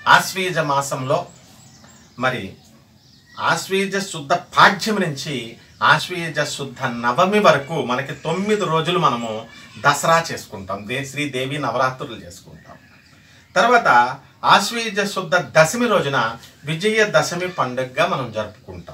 ఆశ్వీజ మాసంలో మరి ఆశ్వీజ శుద్ధ పాఠ్యం నుంచి ఆశ్వీజ శుద్ధ నవమి వరకు మనకి తొమ్మిది రోజులు మనము దసరా చేసుకుంటాం దే శ్రీదేవి నవరాత్రులు చేసుకుంటాం తర్వాత ఆశ్వీజ శుద్ధ దశమి రోజున విజయ దశమి పండుగగా మనం జరుపుకుంటాం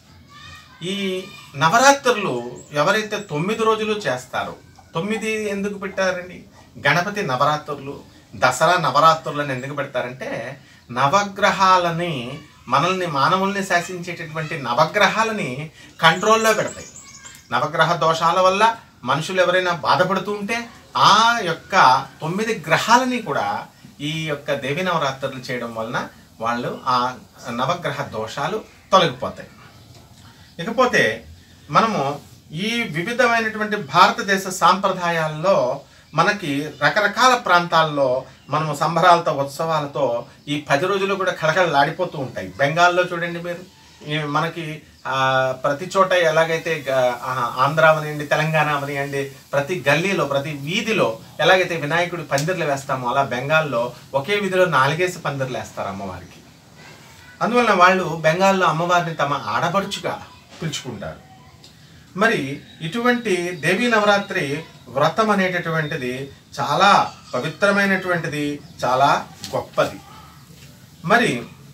ఈ నవరాత్రులు ఎవరైతే తొమ్మిది రోజులు చేస్తారో తొమ్మిది ఎందుకు పెట్టారండి గణపతి నవరాత్రులు దసరా నవరాత్రులను ఎందుకు పెడతారంటే నవగ్రహాలని మనల్ని మానవుల్ని శాసించేటటువంటి నవగ్రహాలని కంట్రోల్లో పెడతాయి నవగ్రహ దోషాల వల్ల మనుషులు ఎవరైనా బాధపడుతూ ఉంటే ఆ యొక్క తొమ్మిది గ్రహాలని కూడా ఈ యొక్క దేవి నవరాత్రులు చేయడం వలన వాళ్ళు ఆ నవగ్రహ దోషాలు తొలగిపోతాయి ఇకపోతే మనము ఈ వివిధమైనటువంటి భారతదేశ సాంప్రదాయాల్లో మనకి రకరకాల ప్రాంతాల్లో మనము సంబరాలతో ఉత్సవాలతో ఈ పది రోజులు కూడా కళకళలాడిపోతూ ఉంటాయి బెంగాల్లో చూడండి మీరు ఈ మనకి ఆ, ప్రతి చోట ఎలాగైతే గ- ఆ, ఆంధ్ర అవనివ్వండి తెలంగాణ అవనివ్వండి ప్రతి గల్లీలో ప్రతి వీధిలో ఎలాగైతే వినాయకుడి పందిర్లు వేస్తామో అలా బెంగాల్లో ఒకే వీధిలో నాలుగేసి పందిర్లు వేస్తారు అమ్మవారికి అందువలన వాళ్ళు బెంగాల్లో అమ్మవారిని తమ ఆడపడుచుగా పిలుచుకుంటారు మరి ఇటువంటి దేవీ నవరాత్రి వ్రతం అనేటటువంటిది చాలా పవిత్రమైనటువంటిది చాలా గొప్పది మరి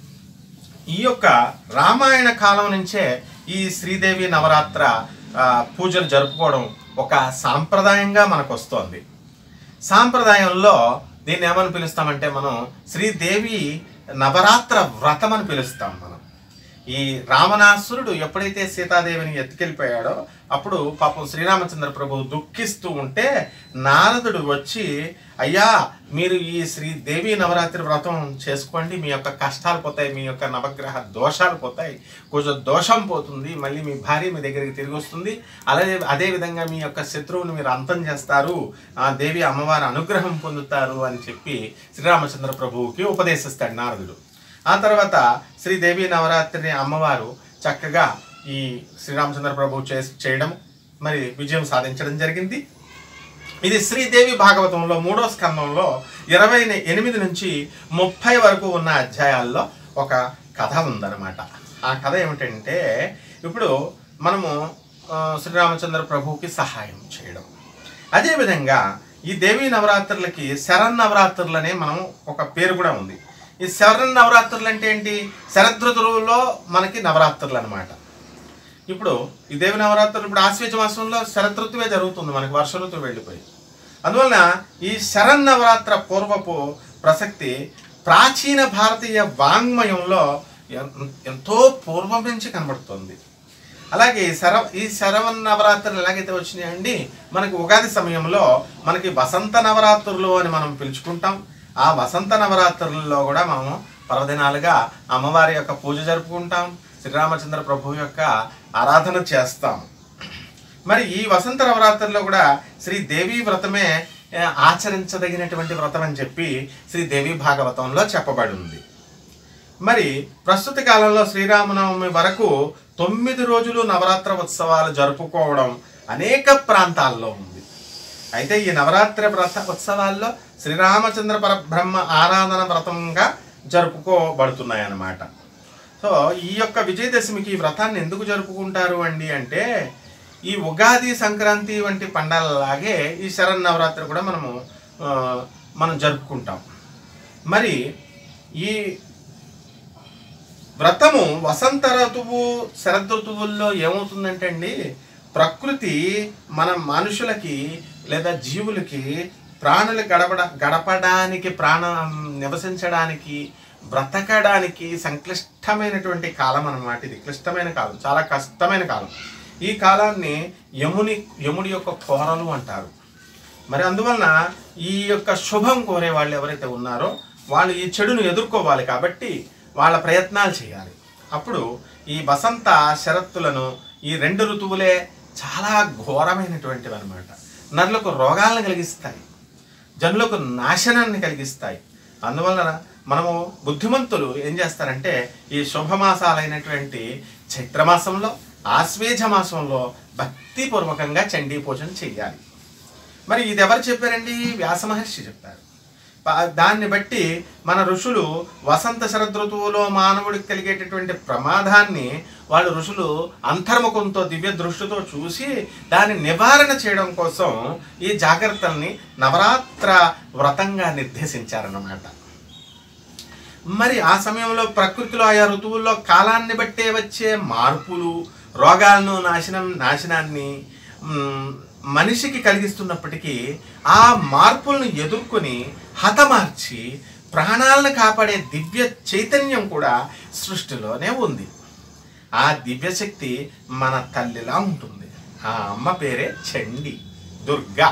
ఈ యొక్క రామాయణ కాలం నుంచే ఈ శ్రీదేవి నవరాత్ర ఆ, పూజలు జరుపుకోవడం ఒక సాంప్రదాయంగా మనకు వస్తోంది సాంప్రదాయంలో దీన్ని ఏమని పిలుస్తామంటే మనం శ్రీదేవి నవరాత్ర వ్రతం అని పిలుస్తాం మనం ఈ రావణాసురుడు ఎప్పుడైతే సీతాదేవిని ఎత్తుకెళ్ళిపోయాడో అప్పుడు పాపం శ్రీరామచంద్ర ప్రభు దుఃఖిస్తూ ఉంటే నారదుడు వచ్చి అయ్యా మీరు ఈ శ్రీదేవి నవరాత్రి వ్రతం చేసుకోండి మీ యొక్క కష్టాలు పోతాయి మీ యొక్క నవగ్రహ దోషాలు పోతాయి కొంచెం దోషం పోతుంది మళ్ళీ మీ భార్య మీ దగ్గరికి తిరిగి వస్తుంది అలాగే అదే విధంగా మీ యొక్క శత్రువుని మీరు అంతం చేస్తారు ఆ దేవి అమ్మవారి అనుగ్రహం పొందుతారు అని చెప్పి శ్రీరామచంద్ర ప్రభువుకి ఉపదేశిస్తాడు నారదుడు ఆ తర్వాత శ్రీదేవి నవరాత్రిని అమ్మవారు చక్కగా ఈ శ్రీరామచంద్ర ప్రభు చే చేయడం మరి విజయం సాధించడం జరిగింది ఇది శ్రీదేవి భాగవతంలో మూడో స్కందంలో ఇరవై ఎనిమిది నుంచి ముప్పై వరకు ఉన్న అధ్యాయాల్లో ఒక కథ ఉందన్నమాట ఆ కథ ఏమిటంటే ఇప్పుడు మనము ఆ, శ్రీరామచంద్ర ప్రభువుకి సహాయం చేయడం అదేవిధంగా ఈ దేవీ నవరాత్రులకి శరన్నవరాత్రులనే మనం ఒక పేరు కూడా ఉంది ఈ శరణ్ నవరాత్రులు అంటే ఏంటి శరదృతువులో మనకి నవరాత్రులు అనమాట ఇప్పుడు ఈ దేవి నవరాత్రులు ఇప్పుడు ఆశ్వేజ మాసంలో శరదృతువే జరుగుతుంది మనకి వర్ష ఋతువు వెళ్ళిపోయి అందువలన ఈ శరన్నవరాత్ర పూర్వపు ప్రసక్తి ప్రాచీన భారతీయ వాంగ్మయంలో ఎన్- ఎంతో పూర్వం నుంచి కనబడుతుంది అలాగే ఈ శర ఈ శరవన్ నవరాత్రులు ఎలాగైతే వచ్చినాయండి మనకి ఉగాది సమయంలో మనకి వసంత నవరాత్రులు అని మనం పిలుచుకుంటాం ఆ వసంత నవరాత్రులలో కూడా మనము పర్వదినాలుగా అమ్మవారి యొక్క పూజ జరుపుకుంటాం శ్రీరామచంద్ర ప్రభు యొక్క ఆరాధన చేస్తాం మరి ఈ వసంత నవరాత్రుల్లో కూడా శ్రీ దేవి వ్రతమే ఏ, ఆచరించదగినటువంటి వ్రతం అని చెప్పి శ్రీ దేవి భాగవతంలో చెప్పబడి ఉంది మరి ప్రస్తుత కాలంలో శ్రీరామనవమి వరకు తొమ్మిది రోజులు నవరాత్ర ఉత్సవాలు జరుపుకోవడం అనేక ప్రాంతాల్లో ఉంది అయితే ఈ నవరాత్రి వ్రత ఉత్సవాల్లో శ్రీరామచంద్ర పరబ్రహ్మ ఆరాధన వ్రతంగా జరుపుకోబడుతున్నాయి అన్నమాట సో ఈ యొక్క విజయదశమికి ఈ వ్రతాన్ని ఎందుకు జరుపుకుంటారు అండి అంటే ఈ ఉగాది సంక్రాంతి వంటి పండాలలాగే ఈ శరన్నవరాత్రి కూడా మనము ఆ, మనం జరుపుకుంటాం మరి ఈ వ్రతము వసంత ఋతువు శరదృతువుల్లో ఏమవుతుందంటే అండి ప్రకృతి మన మనుషులకి లేదా జీవులకి ప్రాణులు గడపడ గడపడానికి ప్రాణం నివసించడానికి బ్రతకడానికి సంక్లిష్టమైనటువంటి కాలం అన్నమాట ఇది క్లిష్టమైన కాలం చాలా కష్టమైన కాలం ఈ కాలాన్ని యముని యముడి యొక్క కోరలు అంటారు మరి అందువలన ఈ యొక్క శుభం కోరే వాళ్ళు ఎవరైతే ఉన్నారో వాళ్ళు ఈ చెడును ఎదుర్కోవాలి కాబట్టి వాళ్ళ ప్రయత్నాలు చేయాలి అప్పుడు ఈ వసంత శరత్తులను ఈ రెండు ఋతువులే చాలా ఘోరమైనటువంటివి అనమాట నరులకు రోగాలను కలిగిస్తాయి జనులకు నాశనాన్ని కలిగిస్తాయి అందువలన మనము బుద్ధిమంతులు ఏం చేస్తారంటే ఈ శుభమాసాలైనటువంటి చైత్రమాసంలో ఆశ్వేజ మాసంలో భక్తిపూర్వకంగా చండీ పూజన చెయ్యాలి మరి ఇది ఎవరు చెప్పారండి వ్యాస మహర్షి చెప్పారు ప- దాన్ని బట్టి మన ఋషులు వసంత శరదృతువులో మానవుడికి కలిగేటటువంటి ప్రమాదాన్ని వాళ్ళు ఋషులు అంతర్ముఖంతో దివ్య దృష్టితో చూసి దాన్ని నివారణ చేయడం కోసం ఈ జాగ్రత్తల్ని నవరాత్ర వ్రతంగా నిర్దేశించారన్నమాట మరి ఆ సమయంలో ప్రకృతిలో ఆయా ఋతువుల్లో కాలాన్ని బట్టే వచ్చే మార్పులు రోగాలను నాశనం నాశనాన్ని మ్, మనిషికి కలిగిస్తున్నప్పటికీ ఆ మార్పులను ఎదుర్కొని హతమార్చి ప్రాణాలను కాపాడే దివ్య చైతన్యం కూడా సృష్టిలోనే ఉంది ఆ దివ్యశక్తి మన తల్లిలా ఉంటుంది ఆ అమ్మ పేరే చండి దుర్గా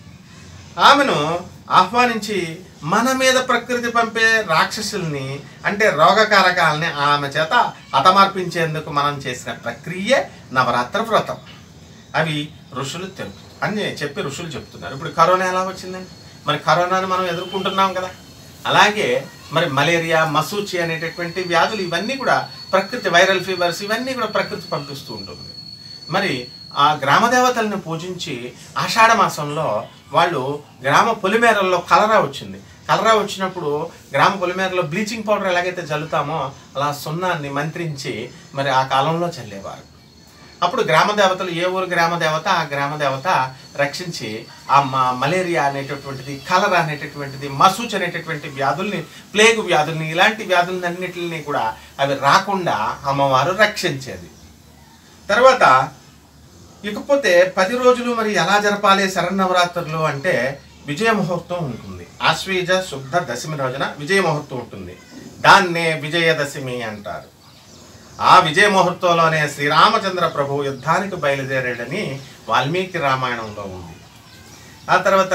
ఆమెను ఆహ్వానించి మన మీద ప్రకృతి పంపే రాక్షసుల్ని అంటే రోగకారకాలని ఆమె చేత హతమార్పించేందుకు మనం చేసిన ప్రక్రియ నవరాత్ర వ్రతం అవి ఋషులు తెలుపు అని చెప్పి ఋషులు చెప్తున్నారు ఇప్పుడు కరోనా ఎలా వచ్చిందండి మరి కరోనాను మనం ఎదుర్కొంటున్నాం కదా అలాగే మరి మలేరియా మసూచి అనేటటువంటి వ్యాధులు ఇవన్నీ కూడా ప్రకృతి వైరల్ ఫీవర్స్ ఇవన్నీ కూడా ప్రకృతి పంపిస్తూ ఉంటుంది మరి ఆ గ్రామ దేవతలను పూజించి ఆషాఢ మాసంలో వాళ్ళు గ్రామ పొలిమేరల్లో కలరా వచ్చింది కలరా వచ్చినప్పుడు గ్రామ పొలిమేరలో బ్లీచింగ్ పౌడర్ ఎలాగైతే చల్లుతామో అలా సున్నాన్ని మంత్రించి మరి ఆ కాలంలో చల్లేవారు అప్పుడు గ్రామ దేవతలు ఏ ఊరు గ్రామ దేవత ఆ గ్రామ దేవత రక్షించి ఆ మ- మలేరియా అనేటటువంటిది కలరా అనేటటువంటిది మసూచ్ అనేటటువంటి వ్యాధుల్ని ప్లేగు వ్యాధుల్ని ఇలాంటి వ్యాధులన్నింటిని కూడా అవి రాకుండా అమ్మవారు రక్షించేది తర్వాత ఇకపోతే పది రోజులు మరి ఎలా జరపాలి శరన్నవరాత్రులు అంటే విజయ ముహూర్తం ఉంటుంది ఆశ్వీజ శుద్ధ దశమి రోజున విజయ ముహూర్తం ఉంటుంది దాన్నే విజయదశమి అంటారు ఆ విజయ ముహూర్తంలోనే శ్రీరామచంద్ర ప్రభు యుద్ధానికి బయలుదేరాడని వాల్మీకి రామాయణంలో ఉంది ఆ తర్వాత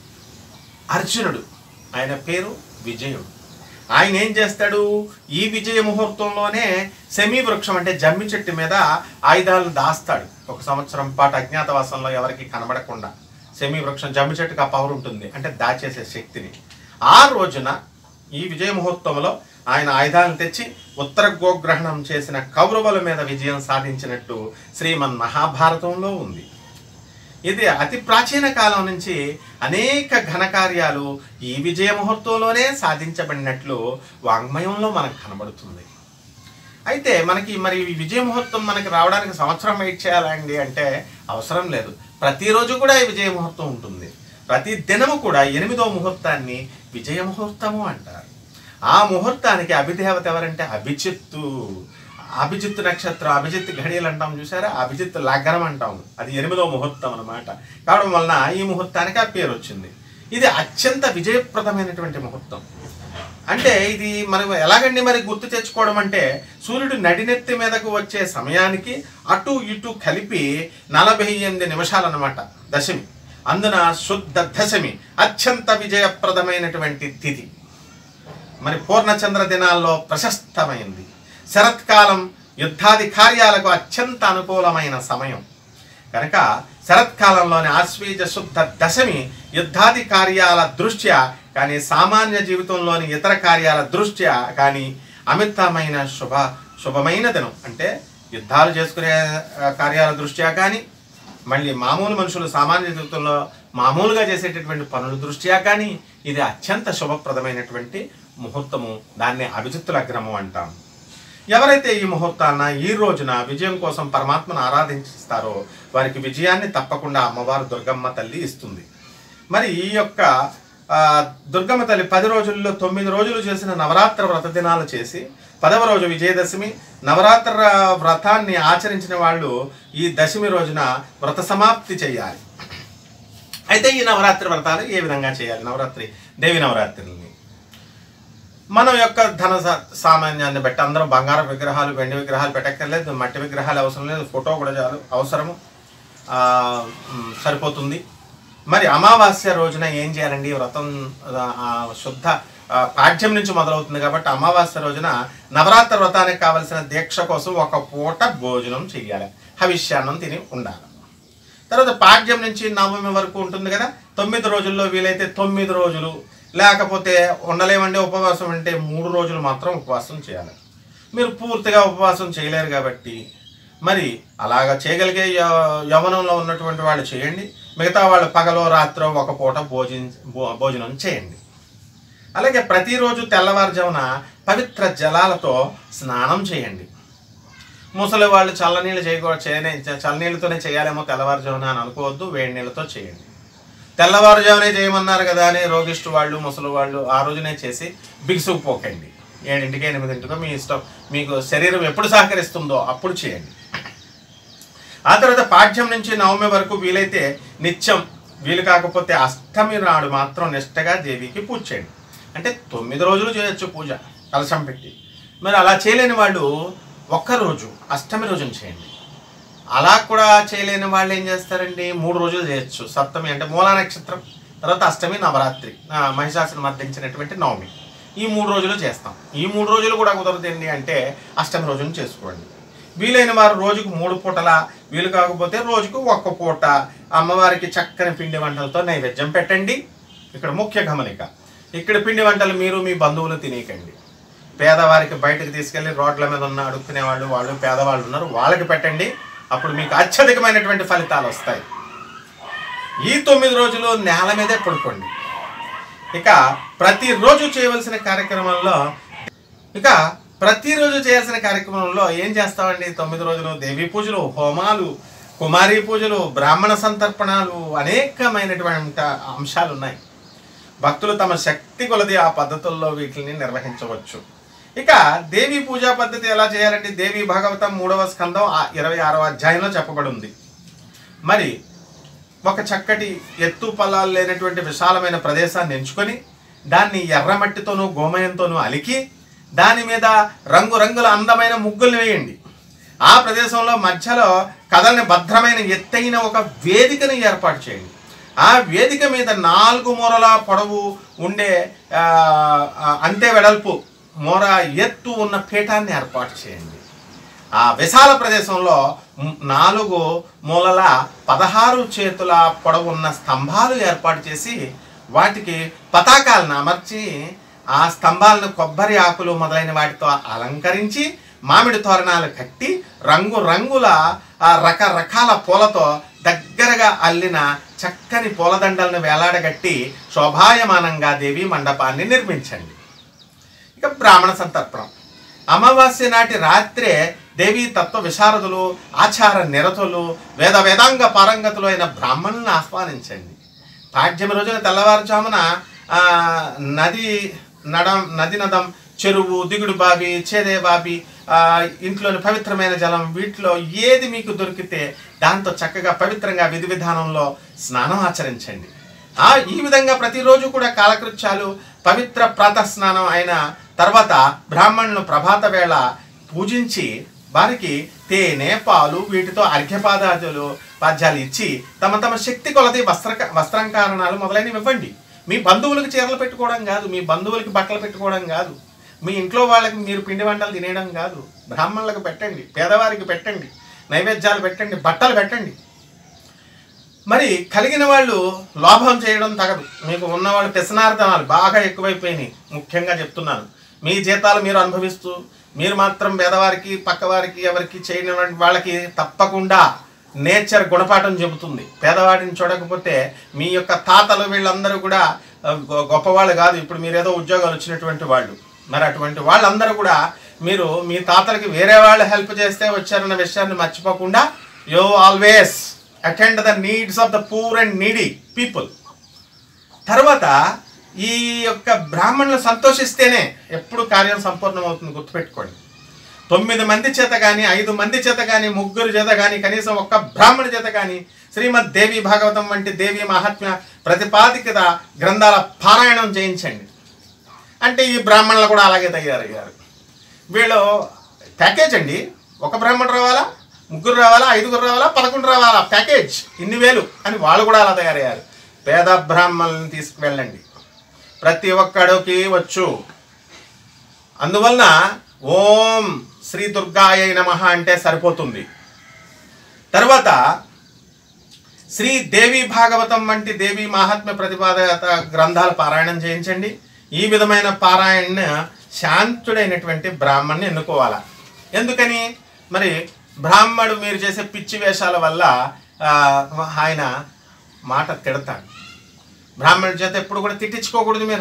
అర్జునుడు ఆయన పేరు విజయుడు ఆయన ఏం చేస్తాడు ఈ విజయ ముహూర్తంలోనే సెమీ వృక్షం అంటే జమ్మి చెట్టు మీద ఆయుధాలను దాస్తాడు ఒక సంవత్సరం పాటు అజ్ఞాతవాసంలో ఎవరికి కనబడకుండా సెమీ వృక్షం జమ్మి చెట్టుకు ఆ పవర్ ఉంటుంది అంటే దాచేసే శక్తిని ఆ రోజున ఈ విజయ ముహూర్తంలో ఆయన ఆయుధాలను తెచ్చి ఉత్తర గోగ్రహణం చేసిన కౌరవుల మీద విజయం సాధించినట్టు శ్రీమన్ మహాభారతంలో ఉంది ఇది అతి ప్రాచీన కాలం నుంచి అనేక ఘనకార్యాలు ఈ విజయ ముహూర్తంలోనే సాధించబడినట్లు వాంగ్మయంలో మనకు కనబడుతుంది అయితే మనకి మరి ఈ విజయ ముహూర్తం మనకి రావడానికి సంవత్సరం వెయిట్ చేయాలండి అంటే అవసరం లేదు ప్రతిరోజు కూడా ఈ విజయ ముహూర్తం ఉంటుంది ప్రతి దినము కూడా ఎనిమిదో ముహూర్తాన్ని విజయ ముహూర్తము అంటారు ఆ ముహూర్తానికి అభిదేవత ఎవరంటే అభిజిత్తు అభిజిత్తు నక్షత్రం అభిజిత్ ఘడియలు అంటాం చూసారా అభిజిత్ లగ్నం అంటాం అది ఎనిమిదో ముహూర్తం అన్నమాట కావడం వలన ఈ ముహూర్తానికి ఆ పేరు వచ్చింది ఇది అత్యంత విజయప్రదమైనటువంటి ముహూర్తం అంటే ఇది మనం ఎలాగండి మరి గుర్తు తెచ్చుకోవడం అంటే సూర్యుడు నడినెత్తి మీదకు వచ్చే సమయానికి అటు ఇటు కలిపి నలభై ఎనిమిది నిమిషాలు అన్నమాట దశమి అందున శుద్ధ దశమి అత్యంత విజయప్రదమైనటువంటి తిథి మరి పూర్ణచంద్ర దినాల్లో ప్రశస్తమైంది శరత్కాలం యుద్ధాది కార్యాలకు అత్యంత అనుకూలమైన సమయం కనుక శరత్కాలంలోని ఆశ్వీజ శుద్ధ దశమి యుద్ధాది కార్యాల దృష్ట్యా కానీ సామాన్య జీవితంలోని ఇతర కార్యాల దృష్ట్యా కానీ అమితమైన శుభ శుభమైన దినం అంటే యుద్ధాలు చేసుకునే ఆ, కార్యాల దృష్ట్యా కానీ మళ్ళీ మామూలు మనుషులు సామాన్య జీవితంలో మామూలుగా చేసేటటువంటి పనుల దృష్ట్యా కానీ ఇది అత్యంత శుభప్రదమైనటువంటి ముహూర్తము దాన్ని అభిజిత్తు లగ్నము అంటాం ఎవరైతే ఈ ముహూర్తాన్న ఈ రోజున విజయం కోసం పరమాత్మను ఆరాధిస్తారో వారికి విజయాన్ని తప్పకుండా అమ్మవారు దుర్గమ్మ తల్లి ఇస్తుంది మరి ఈ యొక్క ఆ, దుర్గమ్మ తల్లి పది రోజుల్లో తొమ్మిది రోజులు చేసిన నవరాత్ర వ్రత దినాలు చేసి పదవ రోజు విజయదశమి నవరాత్ర వ్రతాన్ని ఆచరించిన వాళ్ళు ఈ దశమి రోజున వ్రత సమాప్తి చేయాలి అయితే ఈ నవరాత్రి వ్రతాలు ఏ విధంగా చేయాలి నవరాత్రి దేవి నవరాత్రుల్ని మనం యొక్క ధన సా- సామాన్యాన్ని బట్టి అందరం బంగారం విగ్రహాలు వెండి విగ్రహాలు పెట్టక్కర్లేదు మట్టి విగ్రహాలు అవసరం లేదు ఫోటో కూడా చాలు అవసరము ఆ, మ్, సరిపోతుంది మరి అమావాస్య రోజున ఏం చేయాలండి వ్రతం ఆ, ఆ, శుద్ధ ఆ, పాఠ్యం నుంచి మొదలవుతుంది కాబట్టి అమావాస్య రోజున నవరాత్రి వ్రతానికి కావలసిన దీక్ష కోసం ఒక పూట భోజనం చెయ్యాలి హవిష్యాన్నం తిని ఉండాలి తర్వాత పాడ్యం నుంచి నవమి వరకు ఉంటుంది కదా తొమ్మిది రోజుల్లో వీలైతే తొమ్మిది రోజులు లేకపోతే ఉండలేమండి ఉపవాసం అంటే మూడు రోజులు మాత్రం ఉపవాసం చేయాలి మీరు పూర్తిగా ఉపవాసం చేయలేరు కాబట్టి మరి అలాగా చేయగలిగే యవ- యవ్వనంలో ఉన్నటువంటి వాళ్ళు చేయండి మిగతా వాళ్ళు పగలో రాత్రో ఒక పూట భోజన భో- భోజనం చేయండి అలాగే ప్రతిరోజు తెల్లవారుజామున పవిత్ర జలాలతో స్నానం చేయండి ముసలి వాళ్ళు చల్లనీళ్ళు చేయకూ చేయనే చల్లనీళ్ళతోనే చేయాలేమో తెల్లవారుజామున అని అనుకోవద్దు వేడి నీళ్ళతో చేయండి తెల్లవారుజామునే చేయమన్నారు కదా అని రోగిష్టు వాళ్ళు ముసలి వాళ్ళు ఆ రోజునే చేసి బిగుసుకుపోకండి ఏడింటికి ఎనిమిదింటికో మీ ఇష్టం మీకు శరీరం ఎప్పుడు సహకరిస్తుందో అప్పుడు చేయండి ఆ తర్వాత పాఠ్యం నుంచి నవమి వరకు వీలైతే నిత్యం వీలు కాకపోతే అష్టమి నాడు మాత్రం నిష్టగా దేవికి పూజ చేయండి అంటే తొమ్మిది రోజులు చేయొచ్చు పూజ కలశం పెట్టి మరి అలా చేయలేని వాళ్ళు ఒక్కరోజు అష్టమి రోజున చేయండి అలా కూడా చేయలేని వాళ్ళు ఏం చేస్తారండి మూడు రోజులు చేయొచ్చు సప్తమి అంటే మూలా నక్షత్రం తర్వాత అష్టమి నవరాత్రి ఆ, మహిషాసుని మర్దించినటువంటి నవమి ఈ మూడు రోజులు చేస్తాం ఈ మూడు రోజులు కూడా కుదరదండి అంటే అష్టమి రోజున చేసుకోండి వీలైన వారు రోజుకు మూడు పూటల వీలు కాకపోతే రోజుకు ఒక్క పూట అమ్మవారికి చక్కని పిండి వంటలతో నైవేద్యం పెట్టండి ఇక్కడ ముఖ్య గమనిక ఇక్కడ పిండి వంటలు మీరు మీ బంధువులు తినేయకండి పేదవారికి బయటకు తీసుకెళ్లి రోడ్ల మీద ఉన్న అడుక్కునే వాళ్ళు వాళ్ళు పేదవాళ్ళు ఉన్నారు వాళ్ళకి పెట్టండి అప్పుడు మీకు అత్యధికమైనటువంటి ఫలితాలు వస్తాయి ఈ తొమ్మిది రోజులు నేల మీదే పడుకోండి ఇక ప్రతిరోజు చేయవలసిన కార్యక్రమంలో ఇక ప్రతిరోజు చేయాల్సిన కార్యక్రమంలో ఏం చేస్తామండి తొమ్మిది రోజులు దేవీ పూజలు హోమాలు కుమారీ పూజలు బ్రాహ్మణ సంతర్పణాలు అనేకమైనటువంటి అంశాలు ఉన్నాయి భక్తులు తమ శక్తి కొలది ఆ పద్ధతుల్లో వీటిని నిర్వహించవచ్చు ఇక దేవి పూజా పద్ధతి ఎలా చేయాలంటే దేవి భాగవతం మూడవ స్కందం ఆ ఇరవై ఆరవ అధ్యాయంలో చెప్పబడి ఉంది మరి ఒక చక్కటి ఎత్తు పల్లాలు లేనటువంటి విశాలమైన ప్రదేశాన్ని ఎంచుకొని దాన్ని ఎర్రమట్టితోనూ గోమయంతోనూ అలికి దాని మీద రంగురంగుల అందమైన ముగ్గుల్ని వేయండి ఆ ప్రదేశంలో మధ్యలో కదలని భద్రమైన ఎత్తైన ఒక వేదికని ఏర్పాటు చేయండి ఆ వేదిక మీద నాలుగు మూరల పొడవు ఉండే ఆ, ఆ, అంతే వెడల్పు మూర ఎత్తు ఉన్న పీఠాన్ని ఏర్పాటు చేయండి ఆ విశాల ప్రదేశంలో మ్- నాలుగు మూలల పదహారు చేతుల పొడవున్న స్తంభాలు ఏర్పాటు చేసి వాటికి పతాకాలను అమర్చి ఆ స్తంభాలను కొబ్బరి ఆకులు మొదలైన వాటితో అలంకరించి మామిడి తోరణాలు కట్టి రంగు రంగుల ఆ రకరకాల పూలతో దగ్గరగా అల్లిన చక్కని పూలదండలను వేలాడగట్టి శోభాయమానంగా దేవి మండపాన్ని నిర్మించండి ఇక బ్రాహ్మణ సంతర్పణం అమావాస్య నాటి రాత్రే దేవీ తత్వ విశారదులు ఆచార నిరతులు వేద వేదాంగ పారంగతులు అయిన బ్రాహ్మణులను ఆహ్వానించండి పాఠ్యం రోజున తెల్లవారుజామున ఆ, నది నడం నది నదం చెరువు దిగుడు బావి చేదే బావి ఆ, ఇంట్లోని పవిత్రమైన జలం వీటిలో ఏది మీకు దొరికితే దాంతో చక్కగా పవిత్రంగా విధి విధానంలో స్నానం ఆచరించండి ఆ ఈ విధంగా ప్రతిరోజు కూడా కాలకృత్యాలు పవిత్ర ప్రాతః స్నానం అయిన తర్వాత బ్రాహ్మణులు ప్రభాత వేళ పూజించి వారికి తేనె పాలు వీటితో అర్ఘ్యపాదాదులు పాద్యాలు ఇచ్చి తమ తమ శక్తి కొలది వస్త్ర వస్త్రంకారణాలు మొదలైనవి ఇవ్వండి మీ బంధువులకు చీరలు పెట్టుకోవడం కాదు మీ బంధువులకి బట్టలు పెట్టుకోవడం కాదు మీ ఇంట్లో వాళ్ళకి మీరు పిండి వంటలు తినేయడం కాదు బ్రాహ్మణులకు పెట్టండి పేదవారికి పెట్టండి నైవేద్యాలు పెట్టండి బట్టలు పెట్టండి మరి కలిగిన వాళ్ళు లోభం చేయడం తగదు మీకు ఉన్నవాళ్ళు వ్యసనార్థనాలు బాగా ఎక్కువైపోయినాయి ముఖ్యంగా చెప్తున్నాను మీ జీతాలు మీరు అనుభవిస్తూ మీరు మాత్రం పేదవారికి పక్కవారికి ఎవరికి చేయని వాళ్ళకి తప్పకుండా నేచర్ గుణపాఠం చెబుతుంది పేదవాడిని చూడకపోతే మీ యొక్క తాతలు వీళ్ళందరూ కూడా ఆ, గొ- గొప్పవాళ్ళు కాదు ఇప్పుడు మీరేదో ఉద్యోగాలు వచ్చినటువంటి వాళ్ళు మరి అటువంటి వాళ్ళందరూ కూడా మీరు మీ తాతలకి వేరే వాళ్ళు హెల్ప్ చేస్తే వచ్చారన్న విషయాన్ని మర్చిపోకుండా you always attend the needs of the poor and needy people తర్వాత ఈ యొక్క బ్రాహ్మణులు సంతోషిస్తేనే ఎప్పుడు కార్యం సంపూర్ణమవుతుంది గుర్తుపెట్టుకోండి తొమ్మిది మంది చేత కానీ ఐదు మంది చేత కానీ ముగ్గురు చేత కానీ కనీసం ఒక్క బ్రాహ్మణి చేత కానీ శ్రీమద్ దేవి భాగవతం వంటి దేవి మహాత్మ్య ప్రతిపాదికత గ్రంథాల పారాయణం చేయించండి అంటే ఈ బ్రాహ్మణులు కూడా అలాగే తయారయ్యారు వీళ్ళు ప్యాకేజ్ అండి ఒక బ్రాహ్మణుడు రావాలా ముగ్గురు రావాలా ఐదుగురు రావాలా పదకొండు రావాలా ప్యాకేజ్ ఇన్ని వేలు అని వాళ్ళు కూడా అలా తయారయ్యారు పేద బ్రాహ్మణులను తీసుకువెళ్ళండి ప్రతి ఒక్కడికి వచ్చు అందువలన ఓం శ్రీ దుర్గాయ నమ అంటే సరిపోతుంది తర్వాత శ్రీ దేవి భాగవతం వంటి దేవి మహాత్మ్య ప్రతిపాదక గ్రంథాల పారాయణం చేయించండి ఈ విధమైన పారాయణ శాంతుడైనటువంటి బ్రాహ్మణ్ణి ఎన్నుకోవాలా ఎందుకని మరి బ్రాహ్మడు మీరు చేసే పిచ్చి వేషాల వల్ల ఆ, ఆయన మాట తిడతాడు బ్రాహ్మణుడి చేత ఎప్పుడు కూడా తిట్టించుకోకూడదు మీరు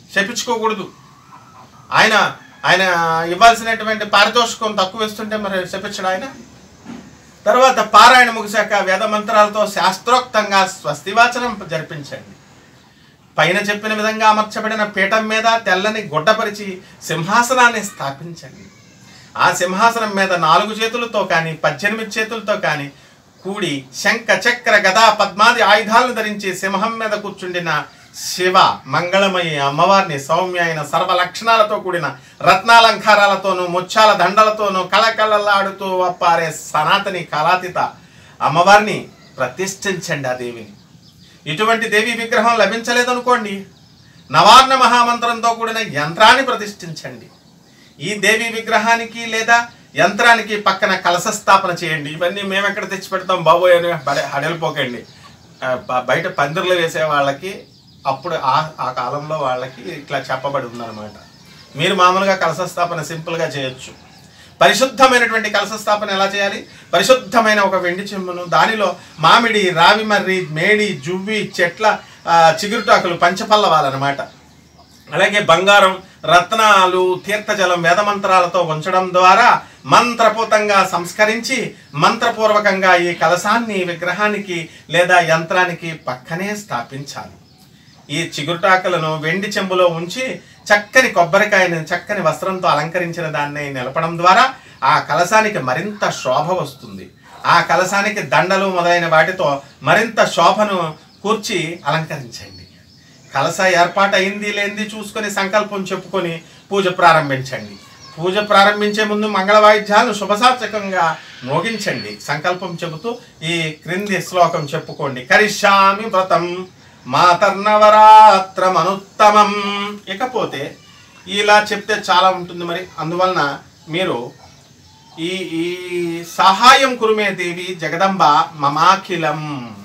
శపించుకోకూడదు ఆయన ఆయన ఇవ్వాల్సినటువంటి పారితోషికం తక్కువ ఇస్తుంటే మరి శపించడు ఆయన తర్వాత పారాయణ ముగిశాక వేద మంత్రాలతో శాస్త్రోక్తంగా స్వస్తివాచనం జరిపించండి పైన చెప్పిన విధంగా అమర్చబడిన పీఠం మీద తెల్లని గుడ్డపరిచి సింహాసనాన్ని స్థాపించండి ఆ సింహాసనం మీద నాలుగు చేతులతో కానీ పద్దెనిమిది చేతులతో కానీ కూడి శంఖ చక్ర గదా పద్మాది ఆయుధాలను ధరించి సింహం మీద కూర్చుండిన శివ మంగళమయి అమ్మవారిని సౌమ్య అయిన సర్వ లక్షణాలతో కూడిన రత్నాలంకారాలతోనూ ముత్యాల దండలతోనూ కళకళలాడుతూ వప్పారే సనాతని కళాతీత అమ్మవారిని ప్రతిష్ఠించండి ఆ దేవిని ఇటువంటి దేవి విగ్రహం లభించలేదనుకోండి నవార్ణ మహామంత్రంతో కూడిన యంత్రాన్ని ప్రతిష్ఠించండి ఈ దేవి విగ్రహానికి లేదా యంత్రానికి పక్కన కలశ స్థాపన చేయండి ఇవన్నీ మేము ఎక్కడ తెచ్చి పెడతాం బాబోయ్ అని బడ- హడలిపోకండి ఆ, బ- బయట పందిర్లు వేసే వాళ్ళకి అప్పుడు ఆ ఆ కాలంలో వాళ్ళకి ఇట్లా చెప్పబడి ఉందన్నమాట మీరు మామూలుగా కలశ స్థాపన సింపుల్గా చేయొచ్చు పరిశుద్ధమైనటువంటి కలశ స్థాపన ఎలా చేయాలి పరిశుద్ధమైన ఒక వెండి చెంబును దానిలో మామిడి రావి మర్రి మేడి జువ్వి చెట్ల ఆ, చిగురుటాకులు పంచపల్లవాలన్నమాట అలాగే బంగారం రత్నాలు తీర్థజలం వేదమంత్రాలతో ఉంచడం ద్వారా మంత్రపూతంగా సంస్కరించి మంత్రపూర్వకంగా ఈ కలశాన్ని విగ్రహానికి లేదా యంత్రానికి పక్కనే స్థాపించాలి ఈ చిగురుటాకులను వెండి చెంబులో ఉంచి చక్కని కొబ్బరికాయని చక్కని వస్త్రంతో అలంకరించిన దాన్ని నిలపడం ద్వారా ఆ కలశానికి మరింత శోభ వస్తుంది ఆ కలశానికి దండలు మొదలైన వాటితో మరింత శోభను కూర్చి అలంకరించండి కలశ ఏర్పాటు అయింది లేనిది చూసుకొని సంకల్పం చెప్పుకొని పూజ ప్రారంభించండి పూజ ప్రారంభించే ముందు మంగళ వాయిద్యాలను శుభసాచకంగా మోగించండి సంకల్పం చెబుతూ ఈ క్రింది శ్లోకం చెప్పుకోండి కరిష్యామి వ్రతం మాతర్నవరాత్రమనుత్తమం ఇకపోతే ఇలా చెప్తే చాలా ఉంటుంది మరి అందువలన మీరు ఈ ఈ సహాయం కురుమే దేవి జగదంబ మమాఖిలం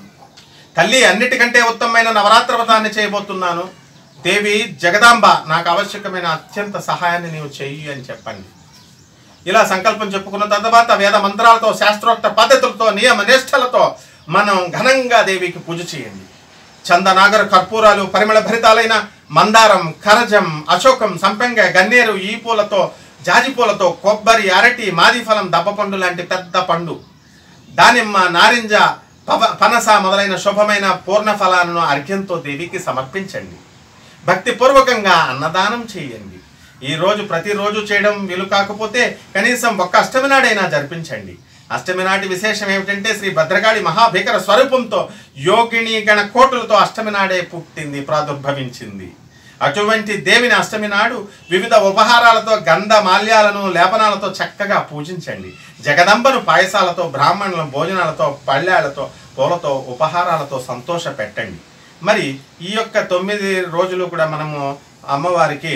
తల్లి అన్నిటికంటే ఉత్తమమైన నవరాత్ర వ్రతాన్ని చేయబోతున్నాను దేవి జగదాంబ నాకు ఆవశ్యకమైన అత్యంత సహాయాన్ని నీవు చెయ్యి అని చెప్పండి ఇలా సంకల్పం చెప్పుకున్న తర్వాత వేద మంత్రాలతో శాస్త్రోక్త పద్ధతులతో నియమ నిష్టలతో మనం ఘనంగా దేవికి పూజ చేయండి చందనాగర కర్పూరాలు పరిమళ భరితాలైన మందారం కరజం అశోకం సంపెంగ గన్నేరు ఈ పూలతో జాజి పూలతో కొబ్బరి అరటి మాదిఫలం దబ్బపండు లాంటి పెద్ద పండు దానిమ్మ నారింజ పవ పనస మొదలైన శుభమైన పూర్ణ ఫలాలను అర్ఘ్యంతో దేవికి సమర్పించండి భక్తిపూర్వకంగా అన్నదానం చేయండి ఈ రోజు ప్రతిరోజు చేయడం వీలు కాకపోతే కనీసం ఒక్క అష్టమి నాడైనా జరిపించండి అష్టమి నాటి విశేషం ఏమిటంటే శ్రీ భద్రకాళి మహాభీకర స్వరూపంతో యోగిని గణ కోటులతో అష్టమి నాడే పుట్టింది ప్రాదుర్భవించింది అటువంటి దేవిని అష్టమి నాడు వివిధ ఉపహారాలతో గంధ మాల్యాలను లేపనాలతో చక్కగా పూజించండి జగదంబను పాయసాలతో బ్రాహ్మణుల భోజనాలతో పళ్ళాలతో పూలతో ఉపహారాలతో సంతోష పెట్టండి మరి ఈ యొక్క తొమ్మిది రోజులు కూడా మనము అమ్మవారికి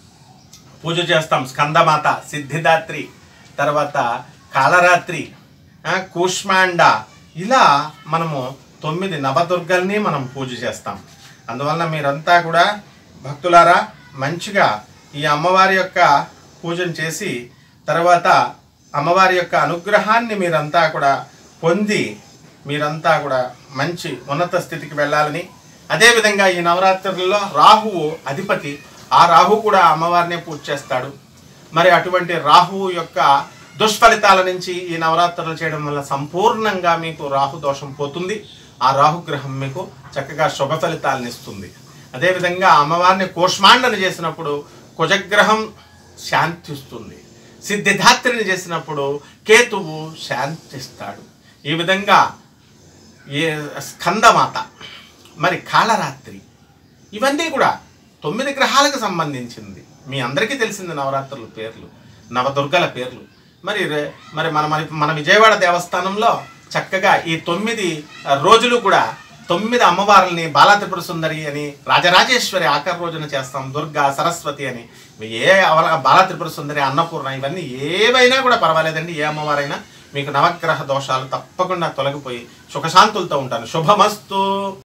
పూజ చేస్తాం స్కందమాత సిద్ధిదాత్రి తర్వాత కాలరాత్రి ఆ, కూష్మాండ ఇలా మనము తొమ్మిది నవదుర్గల్ని మనం పూజ చేస్తాం అందువలన మీరంతా కూడా భక్తులారా మంచిగా ఈ అమ్మవారి యొక్క పూజను చేసి తర్వాత అమ్మవారి యొక్క అనుగ్రహాన్ని మీరంతా కూడా పొంది మీరంతా కూడా మంచి ఉన్నత స్థితికి వెళ్ళాలని అదేవిధంగా ఈ నవరాత్రులలో రాహువు అధిపతి ఆ రాహు కూడా అమ్మవారినే పూజ చేస్తాడు మరి అటువంటి రాహువు యొక్క దుష్ఫలితాల నుంచి ఈ నవరాత్రులు చేయడం వల్ల సంపూర్ణంగా మీకు రాహు దోషం పోతుంది ఆ రాహుగ్రహం మీకు చక్కగా శుభ ఫలితాలను ఇస్తుంది అదేవిధంగా అమ్మవారిని కోష్మాండను చేసినప్పుడు కుజగ్రహం శాంతిస్తుంది సిద్ధిదాత్రిని చేసినప్పుడు కేతువు శాంతిస్తాడు ఈ విధంగా ఏ స్కందమాత మరి కాళరాత్రి ఇవన్నీ కూడా తొమ్మిది గ్రహాలకు సంబంధించింది మీ అందరికీ తెలిసింది నవరాత్రుల పేర్లు నవదుర్గల పేర్లు మరి రే- మరి మన మన- మన విజయవాడ దేవస్థానంలో చక్కగా ఈ తొమ్మిది రోజులు కూడా తొమ్మిది అమ్మవారుల్ని బాలా త్రిపుర సుందరి అని రాజరాజేశ్వరి ఆఖరి రోజున చేస్తాం దుర్గా సరస్వతి అని ఏ అవల- బాలా త్రిపుర సుందరి అన్నపూర్ణ ఇవన్నీ ఏవైనా కూడా పర్వాలేదండి ఏ అమ్మవారైనా మీకు నవగ్రహ దోషాలు తప్పకుండా తొలగిపోయి సుఖశాంతులతో ఉంటాను శుభమస్తు